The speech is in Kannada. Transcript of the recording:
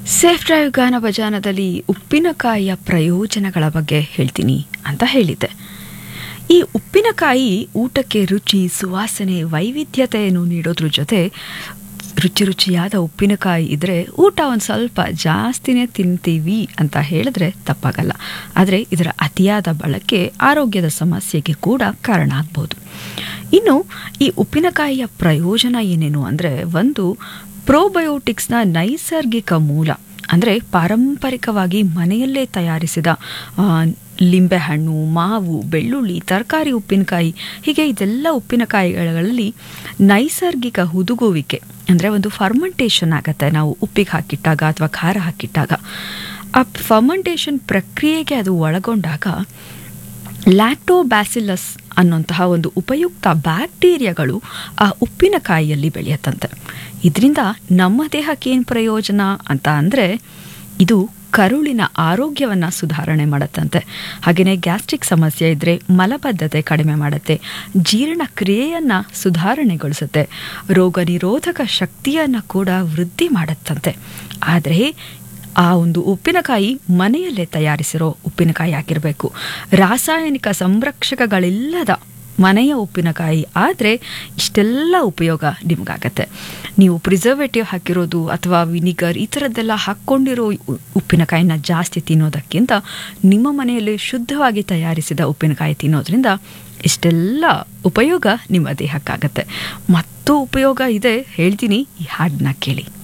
ಸೇಫ್ ಡ್ರೈವ್ ಗಾನ ಭಜಾನದಲ್ಲಿ ಉಪ್ಪಿನಕಾಯಿಯ ಪ್ರಯೋಜನಗಳ ಬಗ್ಗೆ ಹೇಳ್ತೀನಿ ಅಂತ ಹೇಳಿದ್ದೆ ಈ ಉಪ್ಪಿನಕಾಯಿ ಊಟಕ್ಕೆ ರುಚಿ ಸುವಾಸನೆ ವೈವಿಧ್ಯತೆಯನ್ನು ನೀಡೋದ್ರ ಜೊತೆ ರುಚಿ ರುಚಿಯಾದ ಉಪ್ಪಿನಕಾಯಿ ಇದ್ದರೆ ಊಟ ಒಂದು ಸ್ವಲ್ಪ ಜಾಸ್ತಿನೇ ತಿಂತೀವಿ ಅಂತ ಹೇಳಿದ್ರೆ ತಪ್ಪಾಗಲ್ಲ ಆದರೆ ಇದರ ಅತಿಯಾದ ಬಳಕೆ ಆರೋಗ್ಯದ ಸಮಸ್ಯೆಗೆ ಕೂಡ ಕಾರಣ ಆಗ್ಬೋದು ಇನ್ನು ಈ ಉಪ್ಪಿನಕಾಯಿಯ ಪ್ರಯೋಜನ ಏನೇನು ಅಂದರೆ ಒಂದು ಪ್ರೋಬಯೋಟಿಕ್ಸ್ನ ನೈಸರ್ಗಿಕ ಮೂಲ ಅಂದರೆ ಪಾರಂಪರಿಕವಾಗಿ ಮನೆಯಲ್ಲೇ ತಯಾರಿಸಿದ ಆ, ಲಿಂಬೆಹಣ್ಣು ಮಾವು ಬೆಳ್ಳುಳ್ಳಿ ತರಕಾರಿ ಉಪ್ಪಿನಕಾಯಿ ಹೀಗೆ ಇದೆಲ್ಲ ಉಪ್ಪಿನಕಾಯಿಗಳಲ್ಲಿ ನೈಸರ್ಗಿಕ ಹುದುಗುವಿಕೆ ಅಂದರೆ ಒಂದು ಫರ್ಮೆಂಟೇಷನ್ ಆಗತ್ತೆ ನಾವು ಉಪ್ಪಿಗೆ ಹಾಕಿಟ್ಟಾಗ ಅಥವಾ ಖಾರ ಹಾಕಿಟ್ಟಾಗ ಆ ಫರ್ಮೆಂಟೇಷನ್ ಪ್ರಕ್ರಿಯೆಗೆ ಅದು ಒಳಗೊಂಡಾಗ ಲ್ಯಾಕ್ಟೋಬ್ಯಾಸಿಲಸ್ ಅನ್ನುವಂತಹ ಒಂದು ಉಪಯುಕ್ತ ಬ್ಯಾಕ್ಟೀರಿಯಾಗಳು ಆ ಉಪ್ಪಿನಕಾಯಿಯಲ್ಲಿ ಬೆಳೆಯತ್ತಂತೆ ಇದರಿಂದ ನಮ್ಮ ದೇಹಕ್ಕೆ ಏನು ಪ್ರಯೋಜನ ಅಂತ ಅಂದರೆ ಇದು ಕರುಳಿನ ಆರೋಗ್ಯವನ್ನು ಸುಧಾರಣೆ ಮಾಡುತ್ತಂತೆ ಹಾಗೆಯೇ ಗ್ಯಾಸ್ಟ್ರಿಕ್ ಸಮಸ್ಯೆ ಇದ್ದರೆ ಮಲಬದ್ಧತೆ ಕಡಿಮೆ ಮಾಡುತ್ತೆ ಜೀರ್ಣಕ್ರಿಯೆಯನ್ನು ಸುಧಾರಣೆಗೊಳಿಸುತ್ತೆ ರೋಗ ನಿರೋಧಕ ಶಕ್ತಿಯನ್ನು ಕೂಡ ವೃದ್ಧಿ ಮಾಡುತ್ತಂತೆ ಆದರೆ ಆ ಒಂದು ಉಪ್ಪಿನಕಾಯಿ ಮನೆಯಲ್ಲೇ ತಯಾರಿಸಿರೋ ಉಪ್ಪಿನಕಾಯಿ ಆಗಿರಬೇಕು ರಾಸಾಯನಿಕ ಸಂರಕ್ಷಕಗಳಿಲ್ಲದ ಮನೆಯ ಉಪ್ಪಿನಕಾಯಿ ಆದರೆ ಇಷ್ಟೆಲ್ಲ ಉಪಯೋಗ ನಿಮಗಾಗತ್ತೆ ನೀವು ಪ್ರಿಸರ್ವೇಟಿವ್ ಹಾಕಿರೋದು ಅಥವಾ ವಿನಿಗರ್ ಈ ಥರದ್ದೆಲ್ಲ ಹಾಕ್ಕೊಂಡಿರೋ ಉ- ಉಪ್ಪಿನಕಾಯಿನ ಜಾಸ್ತಿ ತಿನ್ನೋದಕ್ಕಿಂತ ನಿಮ್ಮ ಮನೆಯಲ್ಲಿ ಶುದ್ಧವಾಗಿ ತಯಾರಿಸಿದ ಉಪ್ಪಿನಕಾಯಿ ತಿನ್ನೋದ್ರಿಂದ ಇಷ್ಟೆಲ್ಲ ಉಪಯೋಗ ನಿಮ್ಮ ದೇಹಕ್ಕಾಗತ್ತೆ ಮತ್ತು ಉಪಯೋಗ ಇದೆ ಹೇಳ್ತೀನಿ ಈ ಹಾಡನ್ನ ಕೇಳಿ